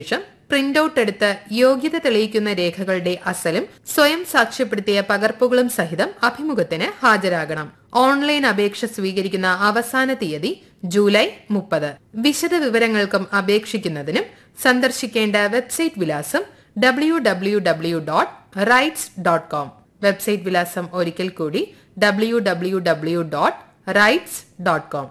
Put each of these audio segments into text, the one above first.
ശേഷം print out എടുത്ത് യോഗ്യത തെളിയിക്കുന്ന രേഖകളുടെ അസലും സ്വയം സാക്ഷ്യപ്പെടുത്തിയ പകർപ്പുകളും സഹിതം അഭിമുഖത്തിന് ഹാജരാകണം ഓൺലൈൻ അപേക്ഷ സ്വീകരിക്കുന്ന അവസാന തീയതി ജൂലൈ മുപ്പത് വിശദ വിവരങ്ങൾക്കും അപേക്ഷിക്കുന്നതിനും സന്ദർശിക്കേണ്ട വെബ്സൈറ്റ് വിലാസം W W W dot RITES dot com website വിലാസം ഒരിക്കൽ കൂടി W W W dot RITES dot com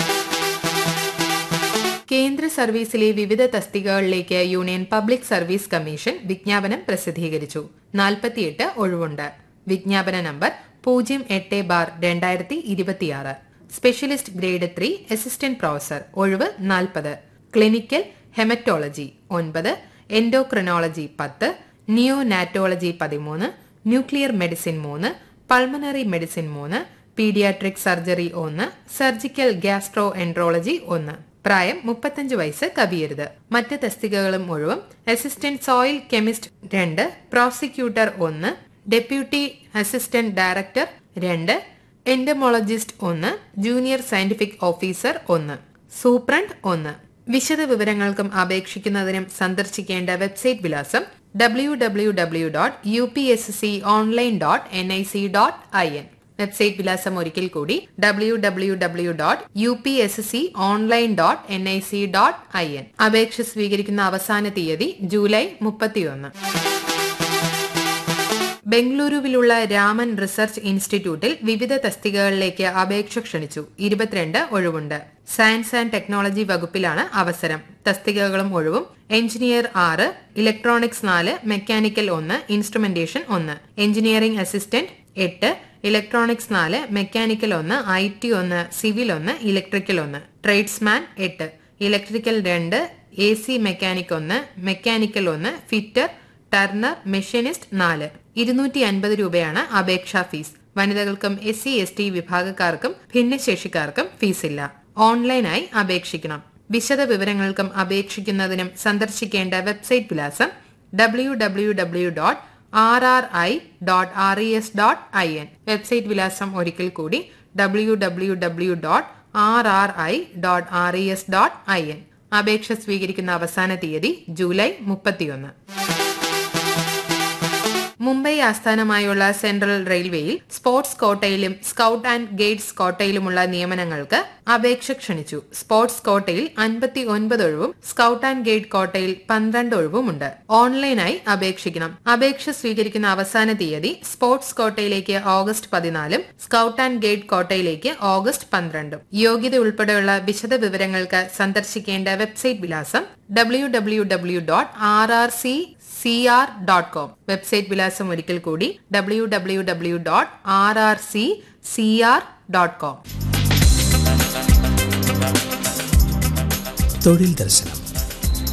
കേന്ദ്ര സർവീസിലെ വിവിധ തസ്തികകളിലേക്ക് യൂണിയൻ പബ്ലിക് സർവീസ് കമ്മീഷൻ വിജ്ഞാപനം പ്രസിദ്ധീകരിച്ചു നാൽപ്പത്തിയെട്ട് ഒഴിവുണ്ട് വിജ്ഞാപന നമ്പർ പൂജ്യം എട്ട് ബാർ രണ്ടായിരത്തി ഇരുപത്തിയാറ് specialist grade three assistant professor ഒഴിവ് നാൽപ്പത് ക്ലിനിക്കൽ ഹെമറ്റോളജി ഒൻപത് എൻഡോക്രിനോളജി പത്ത് നിയോനാറ്റോളജി പതിമൂന്ന് ന്യൂക്ലിയർ മെഡിസിൻ മൂന്ന് പൾമണറി മെഡിസിൻ മൂന്ന് പീഡിയാട്രിക് സർജറി ഒന്ന് സർജിക്കൽ ഗ്യാസ്ട്രോ എൻട്രോളജി ഒന്ന് പ്രായം മുപ്പത്തഞ്ച് വയസ്സ് കവിയരുത് മറ്റ് തസ്തികകളും ഒഴിവും അസിസ്റ്റന്റ് സോയിൽ കെമിസ്റ്റ് രണ്ട് പ്രോസിക്യൂട്ടർ ഒന്ന് ഡെപ്യൂട്ടി അസിസ്റ്റന്റ് ഡയറക്ടർ രണ്ട് എൻഡമോളജിസ്റ്റ് ഒന്ന് ജൂനിയർ സയന്റിഫിക് ഓഫീസർ ഒന്ന് സൂപ്രണ്ട് ഒന്ന് വിശദ വിവരങ്ങൾക്കും അപേക്ഷിക്കുന്നതിനും സന്ദർശിക്കേണ്ട വെബ്സൈറ്റ് വിലാസം W W W dot U P S C online dot N I C dot I N website വിലാസം ഒരിക്കൽ കൂടി W W W dot U P S C online dot N I C dot I N അപേക്ഷ സ്വീകരിക്കുന്ന അവസാന തീയതി July മുപ്പത്തിയൊന്ന് ബംഗളൂരുവിലുള്ള Raman research ഇൻസ്റ്റിറ്റ്യൂട്ടിൽ വിവിധ തസ്തികകളിലേക്ക് അപേക്ഷ ക്ഷണിച്ചു ഇരുപത്തിരണ്ട് ഒഴിവുണ്ട് സയൻസ് ആൻഡ് ടെക്നോളജി വകുപ്പിലാണ് അവസരം തസ്തികകളും ഒഴിവും എഞ്ചിനീയർ ആറ് ഇലക്ട്രോണിക്സ് നാല് മെക്കാനിക്കൽ ഒന്ന് ഇൻസ്ട്രുമെന്റേഷൻ ഒന്ന് എഞ്ചിനീയറിംഗ് അസിസ്റ്റന്റ് എട്ട് ഇലക്ട്രോണിക്സ് നാല് മെക്കാനിക്കൽ ഒന്ന് ഐ ടി ഒന്ന് സിവിൽ ഒന്ന് ഇലക്ട്രിക്കൽ ഒന്ന് ട്രേഡ്സ്മാൻ എട്ട് ഇലക്ട്രിക്കൽ രണ്ട് എ സി മെക്കാനിക് ഒന്ന് മെക്കാനിക്കൽ ഒന്ന് ഫിറ്റർ ടർണർ മെഷീനിസ്റ്റ് നാല് ഇരുന്നൂറ്റി അൻപത് രൂപയാണ് അപേക്ഷാ ഫീസ് വനിതകൾക്കും എസ് സി എസ് ടി വിഭാഗക്കാർക്കും ഭിന്നശേഷിക്കാർക്കും ഫീസില്ല ഓൺലൈനായി അപേക്ഷിക്കണം വിശദ വിവരങ്ങൾക്കും അപേക്ഷിക്കുന്നതിനും സന്ദർശിക്കേണ്ട വെബ്സൈറ്റ് വിലാസം W W W dot R R I dot R E S dot I N website വിലാസം ഒരിക്കൽ കൂടി W W W dot R R I dot R E S dot I N അപേക്ഷ സ്വീകരിക്കുന്ന അവസാന തീയതി ജൂലൈ മുപ്പത്തിയൊന്ന് മുംബൈ ആസ്ഥാനമായുള്ള സെൻട്രൽ റെയിൽവേയിൽ സ്പോർട്സ് കോട്ടയിലും സ്കൌട്ട് ആൻഡ് ഗൈഡ്സ് കോട്ടയിലുമുള്ള നിയമനങ്ങൾക്ക് അപേക്ഷ ക്ഷണിച്ചു സ്പോർട്സ് കോട്ടയിൽ അൻപത്തി ഒൻപത് ഒഴിവും സ്കൌട്ട് ആൻഡ് ഗൈഡ് കോട്ടയിൽ പന്ത്രണ്ട് ഒഴിവുമുണ്ട് ഓൺലൈനായി അപേക്ഷിക്കണം അപേക്ഷ സ്വീകരിക്കുന്ന അവസാന തീയതി സ്പോർട്സ് കോട്ടയിലേക്ക് ഓഗസ്റ്റ് പതിനാലും സ്കൌട്ട് ആൻഡ് ഗൈഡ് കോട്ടയിലേക്ക് ഓഗസ്റ്റ് പന്ത്രണ്ടും യോഗ്യത ഉൾപ്പെടെയുള്ള വിശദ വിവരങ്ങൾക്ക് സന്ദർശിക്കേണ്ട വെബ്സൈറ്റ് വിലാസം W W W dot R R C C R dot com website വിലാസം ഒരിക്കൽ കൂടി W W W dot R R C C R dot com തൊഴിൽ ദർശനം